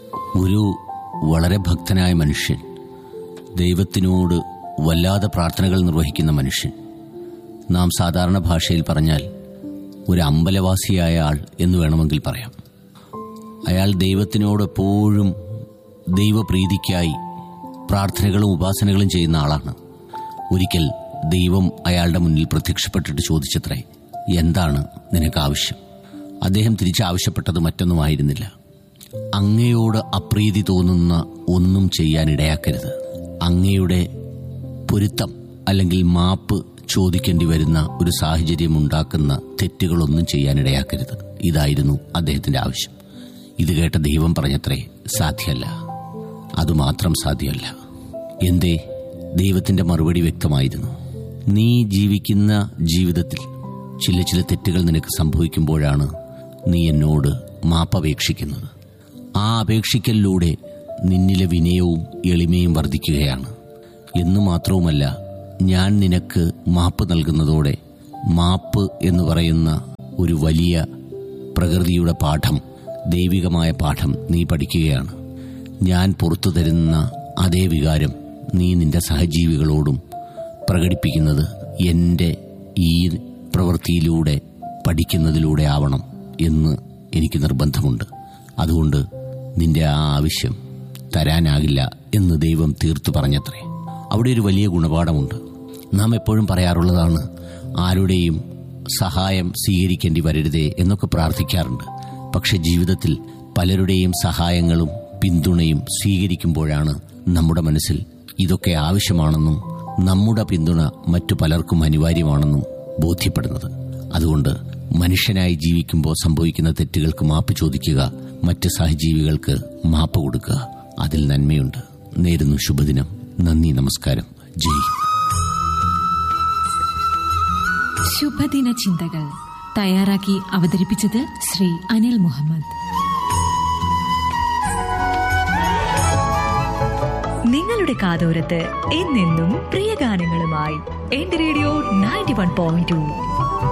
ഒരു വളരെ ഭക്തനായ മനുഷ്യൻ ദൈവത്തിനോട് വല്ലാതെ പ്രാർത്ഥനകൾ നിർവഹിക്കുന്ന മനുഷ്യൻ നാം സാധാരണ ഭാഷയിൽ പറഞ്ഞാൽ ഒരു അമ്പലവാസിയായ ആൾ എന്ന് വേണമെങ്കിൽ പറയാം അയാൾ ദൈവത്തിനോട് എപ്പോഴും ദൈവപ്രീതിക്കായി പ്രാർത്ഥനകളും ഉപാസനകളും ചെയ്യുന്ന ആളാണ് ഒരിക്കൽ ദൈവം അയാളുടെ മുന്നിൽ പ്രത്യക്ഷപ്പെട്ടിട്ട് ചോദിച്ചത്രേ എന്താണ് നിനക്ക് ആവശ്യം അദ്ദേഹം തിരിച്ച് ആവശ്യപ്പെട്ടത് മറ്റൊന്നുമായിരുന്നില്ല അങ്ങയോട് അപ്രീതി തോന്നുന്ന ഒന്നും ചെയ്യാൻ ഇടയാക്കരുത് അങ്ങയുടെ പൊരുത്തം അല്ലെങ്കിൽ മാപ്പ് ചോദിക്കേണ്ടി വരുന്ന ഒരു സാഹചര്യം ഉണ്ടാക്കുന്ന തെറ്റുകളൊന്നും ചെയ്യാൻ ഇടയാക്കരുത് ഇതായിരുന്നു അദ്ദേഹത്തിന്റെ ആവശ്യം ഇത് കേട്ട ദൈവം പറഞ്ഞത്രേ സാധ്യമല്ല അതുമാത്രം സാധ്യമല്ല എന്തേ ദൈവത്തിന്റെ മറുപടി വ്യക്തമായിരുന്നു നീ ജീവിക്കുന്ന ജീവിതത്തിൽ ചില ചില തെറ്റുകൾ നിനക്ക് സംഭവിക്കുമ്പോഴാണ് നീ എന്നോട് മാപ്പപേക്ഷിക്കുന്നത് ആ അപേക്ഷിക്കലിലൂടെ നിന്നിലെ വിനയവും എളിമയും വർദ്ധിക്കുകയാണ് എന്നു മാത്രവുമല്ല ഞാൻ നിനക്ക് മാപ്പ് നൽകുന്നതോടെ മാപ്പ് എന്ന് പറയുന്ന ഒരു വലിയ പ്രകൃതിയുടെ പാഠം ദൈവികമായ പാഠം നീ പഠിക്കുകയാണ് ഞാൻ പുറത്തു തരുന്ന അതേ വികാരം നീ നിന്റെ സഹജീവികളോടും പ്രകടിപ്പിക്കുന്നത് എൻ്റെ ഈ പ്രവൃത്തിയിലൂടെ പഠിക്കുന്നതിലൂടെ ആവണം എന്ന് എനിക്ക് നിർബന്ധമുണ്ട് അതുകൊണ്ട് നിന്റെ ആ ആവശ്യം തരാനാകില്ല എന്ന് ദൈവം തീർത്തു പറഞ്ഞത്രേ അവിടെ ഒരു വലിയ ഗുണപാഠമുണ്ട് നാം എപ്പോഴും പറയാറുള്ളതാണ് ആരുടെയും സഹായം സ്വീകരിക്കേണ്ടി വരരുതേ എന്നൊക്കെ പ്രാർത്ഥിക്കാറുണ്ട് പക്ഷെ ജീവിതത്തിൽ പലരുടെയും സഹായങ്ങളും പിന്തുണയും സ്വീകരിക്കുമ്പോഴാണ് നമ്മുടെ മനസ്സിൽ ഇതൊക്കെ ആവശ്യമാണെന്നും നമ്മുടെ പിന്തുണ മറ്റു പലർക്കും അനിവാര്യമാണെന്നും ബോധ്യപ്പെടുന്നത് അതുകൊണ്ട് മനുഷ്യനായി ജീവിക്കുമ്പോൾ സംഭവിക്കുന്ന തെറ്റുകൾക്ക് മാപ്പ് ചോദിക്കുക മറ്റ് സഹജീവികൾക്ക് മാപ്പ് കൊടുക്കുക അതിൽ നന്മയുണ്ട് നേരുന്നു ശുഭദിനം നന്ദി നമസ്കാരം ജയ് ഹിന്ദ്. ശുഭദിന ചിന്തകൾ തയ്യാറാക്കി അവതരിപ്പിച്ചത് ശ്രീ അനിൽ മുഹമ്മദ് നിങ്ങളുടെ കാതോരത്ത് എന്നെന്നും പ്രിയ ഗാനങ്ങളുമായി എന്റെ radio ninety one point to